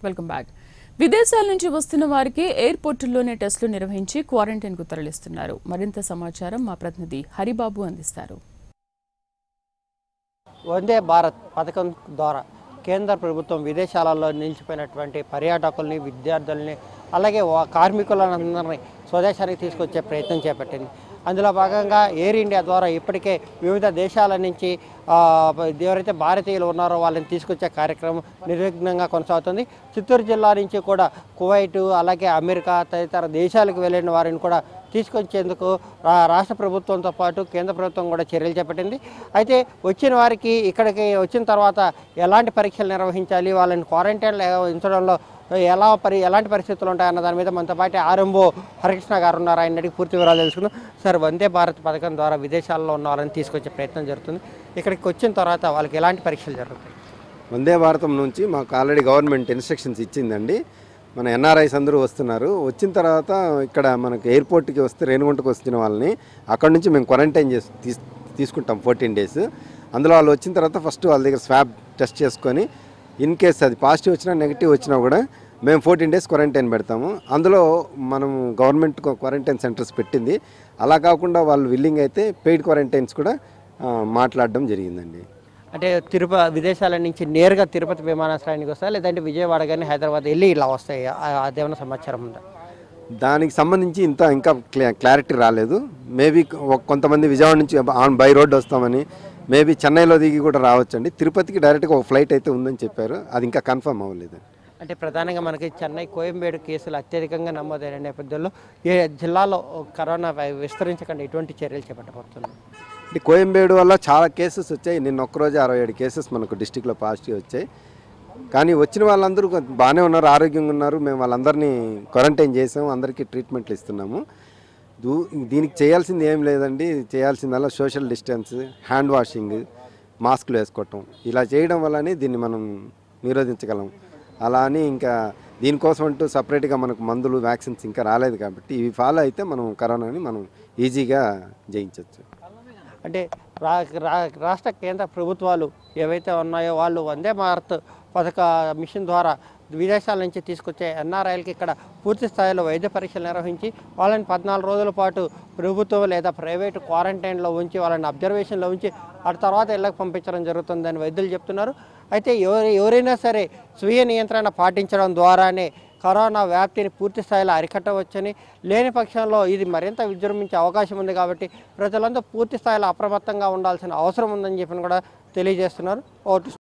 welcome back విదేశాల నుంచి వస్తున్న వారికి ఎయిర్పోర్టుల్లోనే టెస్టులు నిర్వహించి క్వారంటైన్ కు తరలిస్తున్నారు మరింత సమాచారం మా ప్రతినిధి హరిబాబు అందిస్తారు వందే భారత్ పథకం ద్వారా కేంద్ర ప్రభుత్వం విదేశాలలో నిలిచిపోయినటువంటి పర్యాటకుల్ని విద్యార్థుల్ని అలాగే వా- కార్మికులందరినీ స్వదేశానికి తీసుకొచ్చే ప్రయత్నం చేపట్టింది అందులో భాగంగా ఎయిర్ ఇండియా ద్వారా ఇప్పటికే వివిధ దేశాల నుంచి ఆ, ఎవరైతే భారతీయులు ఉన్నారో వాళ్ళని తీసుకొచ్చే కార్యక్రమం నిర్విఘ్నంగా కొనసాగుతుంది చిత్తూరు జిల్లా నుంచి కూడా కువైట్ అలాగే అమెరికా తదితర దేశాలకు వెళ్ళిన వారిని కూడా తీసుకొచ్చేందుకు రా- రాష్ట్ర ప్రభుత్వంతో పాటు కేంద్ర ప్రభుత్వం కూడా చర్యలు చేపట్టింది అయితే వచ్చిన వారికి ఇక్కడికి వచ్చిన తర్వాత ఎలాంటి పరీక్షలు నిర్వహించాలి వాళ్ళని క్వారంటైన్లో ఉంచడంలో ఎలా పరి ఎలాంటి పరిస్థితులు ఉంటాయన్న దాని మీద మనతో పాటు ఆర్ఎంఓ హరికృష్ణ గారు ఉన్నారు ఆయన అడిగి పూర్తి వివరాలు తెలుసుకుందాం సార్ వందే భారత్ పథకం ద్వారా విదేశాల్లో ఉన్న వాళ్ళని తీసుకొచ్చే ప్రయత్నం జరుగుతుంది ఇక్కడికి వచ్చిన తర్వాత వాళ్ళకి ఎలాంటి పరీక్షలు జరుగుతాయి వందే భారతం నుంచి మాకు ఆల్రెడీ గవర్నమెంట్ ఇన్స్ట్రక్షన్స్ ఇచ్చిందండి మన ఎన్ఆర్ఐస్ అందరూ వస్తున్నారు వచ్చిన తర్వాత ఇక్కడ మనకు ఎయిర్పోర్ట్కి వస్తే రేణుగుంటకు వచ్చిన వాళ్ళని అక్కడ నుంచి మేము క్వారంటైన్ చేసి తీస్ తీసుకుంటాం ఫోర్టీన్ డేస్ అందులో వాళ్ళు వచ్చిన తర్వాత ఫస్ట్ వాళ్ళ దగ్గర స్వాబ్ టెస్ట్ చేసుకొని ఇన్ కేస్ అది పాజిటివ్ వచ్చినా నెగిటివ్ వచ్చినా కూడా మేము ఫోర్టీన్ డేస్ క్వారంటైన్ పెడతాము అందులో మనం గవర్నమెంట్ క్వారంటైన్ సెంటర్స్ పెట్టింది అలా కాకుండా వాళ్ళు విల్లింగ్ అయితే పెయిడ్ క్వారంటైన్స్ కూడా ఆ, మాట్లాడడం జరిగిందండి అంటే తిరుపతి విదేశాల నుంచి నేరుగా తిరుపతి విమానాశ్రయానికి వస్తాయి లేదంటే విజయవాడ కానీ హైదరాబాద్ వెళ్ళి ఇలా వస్తాయి ఆ- అదేమైనా సమాచారం ఉందా దానికి సంబంధించి ఇంత ఇంకా క్లా- క్లారిటీ రాలేదు మేబీ కొంతమంది విజయవాడ నుంచి ఆన్ బై రోడ్ వస్తామని మేబీ చెన్నైలో దిగి కూడా రావచ్చండి తిరుపతికి డైరెక్ట్గా ఒక ఫ్లైట్ అయితే ఉందని చెప్పారు అది ఇంకా కన్ఫర్మ్ అవ్వలేదు అంటే ప్రధానంగా మనకి చెన్నై కోయంబేడు కేసులు అత్యధికంగా నమోదైన నేపథ్యంలో ఏ జిల్లాలో కరోనా వై- విస్తరించకుండా ఎటువంటి చర్యలు చేపట్టబడుతున్నాయి అంటే కోయంబేడు వల్ల చాలా కేసెస్ వచ్చాయి నిన్న ఒక్కరోజు అరవై ఏడు కేసెస్ మనకు డిస్టిక్లో పాజిటివ్ వచ్చాయి కానీ వచ్చిన వాళ్ళందరూ కొంచెం బాగానే ఉన్నారు ఆరోగ్యంగా ఉన్నారు మేము వాళ్ళందరినీ క్వారంటైన్ చేసాము అందరికీ ట్రీట్మెంట్లు ఇస్తున్నాము దూ- దీనికి చేయాల్సింది ఏం లేదండి చేయాల్సిందల్లా సోషల్ డిస్టెన్స్ హ్యాండ్ వాషింగ్ మాస్కులు వేసుకోవటం ఇలా చేయడం వల్లనే దీన్ని మనం నిరోధించగలం అలా అని ఇంకా దీనికోసం అంటూ సపరేట్గా మనకు మందులు వ్యాక్సిన్స్ ఇంకా రాలేదు కాబట్టి ఇవి ఫాలో అయితే మనం కరోనాని మనం ఈజీగా జయించవచ్చు అంటే రా రా- రాష్ట్ర కేంద్ర ప్రభుత్వాలు ఏవైతే ఉన్నాయో వాళ్ళు వందే భారత్ పథక మిషన్ ద్వారా విదేశాల నుంచి తీసుకొచ్చే ఎన్ఆర్ఐలకి ఇక్కడ పూర్తి స్థాయిలో వైద్య పరీక్షలు నిర్వహించి వాళ్ళని పద్నాలుగు రోజుల పాటు ప్రభుత్వం లేదా ప్రైవేటు క్వారంటైన్లో ఉంచి వాళ్ళని అబ్జర్వేషన్లో ఉంచి ఆ తర్వాత ఇళ్ళకి పంపించడం జరుగుతుందని వైద్యులు చెప్తున్నారు అయితే ఎవరు ఎవరైనా సరే స్వీయ నియంత్రణ పాటించడం ద్వారానే కరోనా వ్యాప్తిని పూర్తి స్థాయిలో అరికట్టవచ్చని లేని పక్షంలో ఇది మరింత విజృంభించే అవకాశం ఉంది కాబట్టి ప్రజలందరూ పూర్తి స్థాయిలో అప్రమత్తంగా ఉండాల్సిన అవసరం ఉందని చెప్పి కూడా తెలియజేస్తున్నారు ఓటు